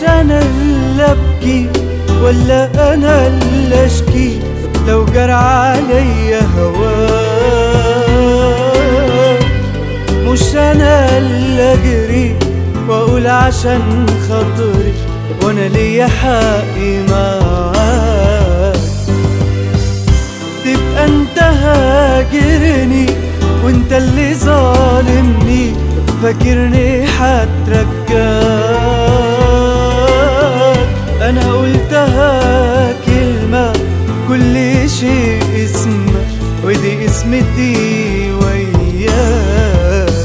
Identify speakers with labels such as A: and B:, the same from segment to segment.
A: انا اللي ابكي ولا انا اللي اشكي لو جرى عليا هواك مش انا اللي اجري واقول عشان خاطري وانا ليا حقي معاك تبقى انت هاجرني وانت اللي ظالمني فاكرني هترجاك انا قلتها كلمة كل شيء اسمه ودي اسمتي وياك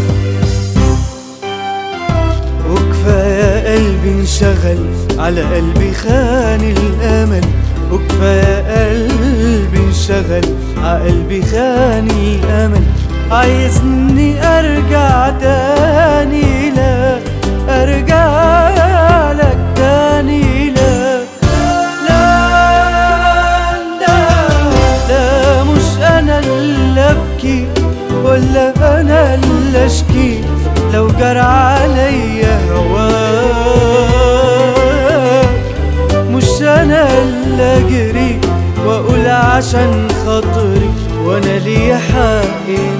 A: وكفاية قلبي انشغل على قلبي خان الامل وكفاية قلبي انشغل على قلبي خان الامل عايزني ارجع تاني لا ارجع لك تاني لا لا لا لا مش انا اللي ابكي ولا انا اللي اشكي لو جرى عليا هواك مش انا اللي اجري واقول عشان خاطري وانا ليا حقي